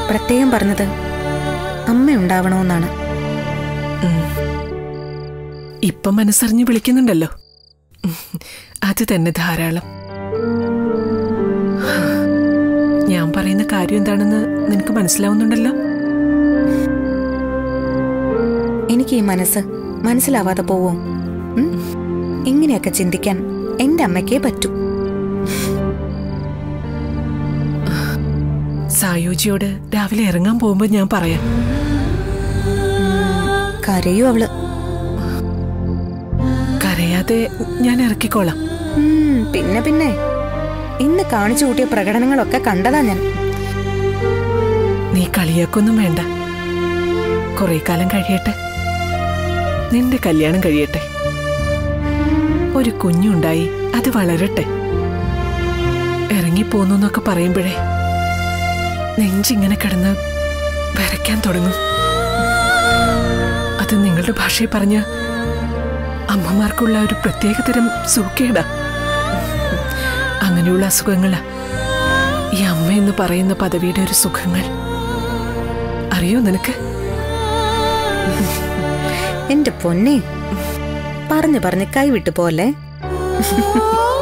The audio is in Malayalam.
പ്രത്യേകം പറഞ്ഞത് അമ്മ ഉണ്ടാവണമെന്നാണ് ഇപ്പൊ മനസ്സറിഞ്ഞ് വിളിക്കുന്നുണ്ടല്ലോ ഉം, അത് തന്നെ ധാരാളം ഞാൻ പറയുന്ന കാര്യം എന്താണെന്ന് നിനക്ക് മനസ്സിലാവുന്നുണ്ടല്ലോ എനിക്ക് ഈ മനസ്സ് മനസ്സിലാവാതെ പോവോ ഉം? ഇങ്ങനെയൊക്കെ ചിന്തിക്കാൻ എന്റെ അമ്മയ്ക്കേ പറ്റൂ സായോജിയോട് രാവിലെ ഇറങ്ങാൻ പോകുമ്പോ ഞാൻ പറയാം കരയൂ അവള് കരയാതെ ഞാൻ ഇറക്കിക്കോളാം ഉം, പിന്നെ പിന്നെ ഇന്ന് കാണിച്ചു കൂട്ടിയ പ്രകടനങ്ങളൊക്കെ കണ്ടതാ ഞാൻ നീ കളിയാക്കൊന്നും വേണ്ട കുറെ കാലം കഴിയട്ടെ നിന്റെ കല്യാണം കഴിയട്ടെ ഒരു കുഞ്ഞുണ്ടായി അത് വളരട്ടെ ഇറങ്ങിപ്പോന്നു എന്നൊക്കെ പറയുമ്പോഴേ നെഞ്ചിങ്ങനെ കിടന്ന് വരയ്ക്കാൻ തുടങ്ങും അത് നിങ്ങളുടെ ഭാഷയിൽ പറഞ്ഞ അമ്മമാർക്കുള്ള ഒരു പ്രത്യേകതരം സൂക്കേടാ അങ്ങനെയുള്ള അസുഖങ്ങളാ ഈ അമ്മ എന്ന് പറയുന്ന പദവിയുടെ ഒരു സുഖങ്ങൾ അറിയോ നിനക്ക് എന്റെ പൊന്നെ പറഞ്ഞു പറഞ്ഞ് കൈവിട്ടു പോലെ